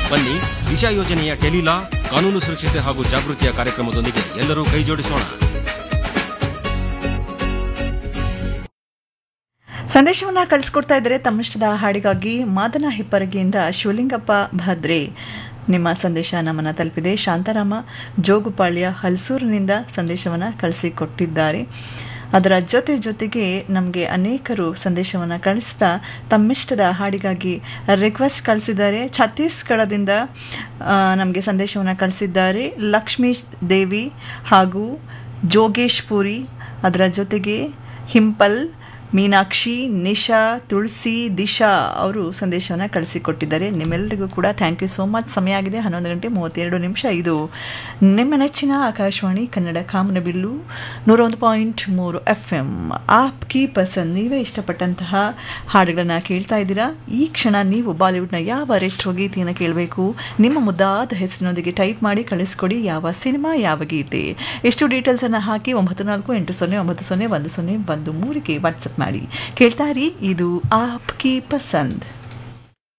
ಬನ್ನಿ ದಿಶಾ ಯೋಜನೆಯ ಟೆಲಿಲಾ ಕಾನೂನು ಸುರಕ್ಷತೆ ಹಾಗೂ ಜಾಗೃತಿಯ ಕಾರ್ಯಕ್ರಮದೊಂದಿಗೆ ಎಲ್ಲರೂ ಕೈ ಜೋಡಿಸೋಣ ಸಂದೇಶವನ್ನ ಕಳಿಸ್ಕೊಡ್ತಾ ಇದ್ದಾರೆ ತಮ್ಮಿಷ್ಟದ ಹಾಡಿಗಾಗಿ ಮಾದನ ಹಿಪ್ಪರಗಿಯಿಂದ ಶಿವಲಿಂಗಪ್ಪ ಭದ್ರೆ ನಿಮ್ಮ ಸಂದೇಶ ನಮ್ಮನ್ನು ತಲುಪಿದೆ ಶಾಂತಾರಾಮ ಜೋಗುಪಾಳ್ಯ ಹಲ್ಸೂರಿನಿಂದ ಸಂದೇಶವನ್ನು ಕಳಿಸಿಕೊಟ್ಟಿದ್ದಾರೆ ಅದರ ಜೊತೆ ಜೊತೆಗೆ ನಮಗೆ ಅನೇಕರು ಸಂದೇಶವನ್ನು ಕಳಿಸ್ತಾ ತಮ್ಮಿಷ್ಟದ ಹಾಡಿಗಾಗಿ ರಿಕ್ವೆಸ್ಟ್ ಕಳಿಸಿದ್ದಾರೆ ಛತ್ತೀಸ್ಗಢದಿಂದ ನಮಗೆ ಸಂದೇಶವನ್ನು ಕಳಿಸಿದ್ದಾರೆ ಲಕ್ಷ್ಮೀ ದೇವಿ ಹಾಗೂ ಜೋಗೇಶ್ ಪುರಿ ಅದರ ಜೊತೆಗೆ ಹಿಂಪಲ್ ಮೀನಾಕ್ಷಿ ನಿಶಾ ತುಳಸಿ ದಿಶಾ ಅವರು ಸಂದೇಶವನ್ನು ಕಳಿಸಿಕೊಟ್ಟಿದ್ದಾರೆ ನಿಮ್ಮೆಲ್ಲರಿಗೂ ಕೂಡ ಥ್ಯಾಂಕ್ ಯು ಸೋ ಮಚ್ ಸಮಯ ಆಗಿದೆ ಹನ್ನೊಂದು ಗಂಟೆ ಮೂವತ್ತೆರಡು ನಿಮಿಷ ಇದು ನಿಮ್ಮ ನೆಚ್ಚಿನ ಆಕಾಶವಾಣಿ ಕನ್ನಡ ಕಾಮನಬಿಲ್ಲು ನೂರ ಒಂದು ಪಾಯಿಂಟ್ ಮೂರು ಎಫ್ ಎಮ್ ಆಪ್ ಕಿ ಪಸಂದ್ ನೀವೇ ಇಷ್ಟಪಟ್ಟಂತಹ ಹಾಡುಗಳನ್ನು ಕೇಳ್ತಾ ಇದ್ದೀರಾ ಈ ಕ್ಷಣ ನೀವು ಬಾಲಿವುಡ್ನ ಯಾವ ರೆಟ್ರೋ ಗೀತೆಯನ್ನು ಕೇಳಬೇಕು ನಿಮ್ಮ ಮುದ್ದಾದ ಹೆಸರಿನೊಂದಿಗೆ ಟೈಪ್ ಮಾಡಿ ಕಳಿಸ್ಕೊಡಿ ಯಾವ ಸಿನಿಮಾ ಯಾವ ಗೀತೆ ಎಷ್ಟು ಡೀಟೇಲ್ಸನ್ನು ಹಾಕಿ ಒಂಬತ್ತು ನಾಲ್ಕು ಎಂಟು ಸೊನ್ನೆ ಒಂಬತ್ತು ಸೊನ್ನೆ ಒಂದು ಸೊನ್ನೆ ಒಂದು ಮೂರಿಗೆ ವಾಟ್ಸಪ್ ಮಾಡಿ ಕೇಳ್ತಾ ಇರಿ ಇದು ಆಪ್ ಕಿ ಪಸಂದ್